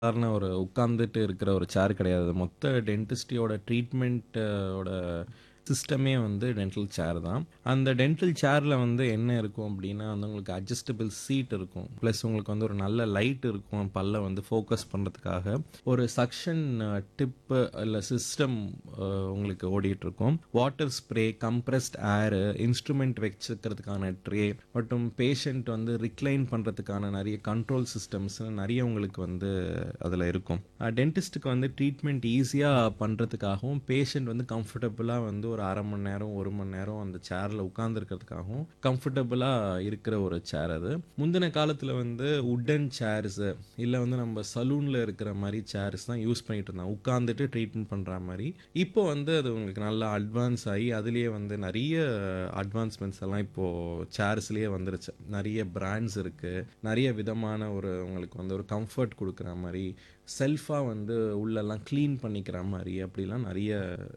சாதாரண ஒரு உட்கார்ந்துட்டு இருக்கிற ஒரு சேர் கிடையாது. மொத்த டென்டிஸ்டியோட ட்ரீட்மெண்ட் ஓட சிஸ்டமே வந்து டென்டல் சேர் தான். அந்த டென்டல் சேர்ல வந்து என்ன இருக்கும் அப்டின்னா, வந்து உங்களுக்கு அட்ஜஸ்டபிள் சீட் இருக்கும். பிளஸ் உங்களுக்கு வந்து ஒரு நல்ல லைட் இருக்கும். பல்ல வந்து ஃபோக்கஸ் பண்றதுக்காக. ஒரு சக்ஷன் டிப் இல்ல சிஸ்டம் அ உங்களுக்கு ஓடிட்டுருக்கும். Water spray, compressed air, instrument வச்சுக்கிறதுக்கான ட்ரே மற்றும் பேஷண்ட் வந்து ரிக்ளைன் பண்றதுக்கான நெறைய கண்ட்ரோல் சிஸ்டம்ஸ் நெறைய உங்களுக்கு வந்து அதுல இருக்கும். அ டென்டிஸ்ட்க்கு வந்து ட்ரீட்மெண்ட் ஈஸியா பண்றதுக்காகவும், பேஷண்ட் வந்து கம்ஃபர்டபுளா வந்து ஒரு 1/2 மணி நேரம், 1 மணி நேரம் அந்த சேர்ல உட்கார்ந்திருக்கிறதுக்காகவும் கம்ஃபர்டபுளா இருக்கிற ஒரு சேர் அது. முந்தின காலத்துல வந்து வுட்டன் சேர்ஸ் இல்ல வந்து நம்ம சலூன்ல இருக்கிற மாரி சேர்ஸ் தான் யூஸ் பண்ணிட்டு இருந்தாங்க. உட்கார்ந்துட்டு ட்ரீட்மெண்ட் பண்ற மாரி. இப்போ வந்து அது உங்களுக்கு நல்லா அட்வான்ஸ் ஆயி அதிலேயே வந்து நெறைய அட்வான்ஸ்மென்ட்ஸ் எல்லாம் இப்போ சேர்ஸ்லயே வந்துருச்சு. நெறைய பிராண்ட்ஸ் இருக்கு. நெறைய விதமான ஒரு உங்களுக்கு வந்து ஒரு கம்ஃபர்ட் குடுக்குற மாரி, செல்ஃபா வந்து உள்ளலாம் கிளீன் பண்ணிக்கிற மாரி அப்டிலாம் நெறைய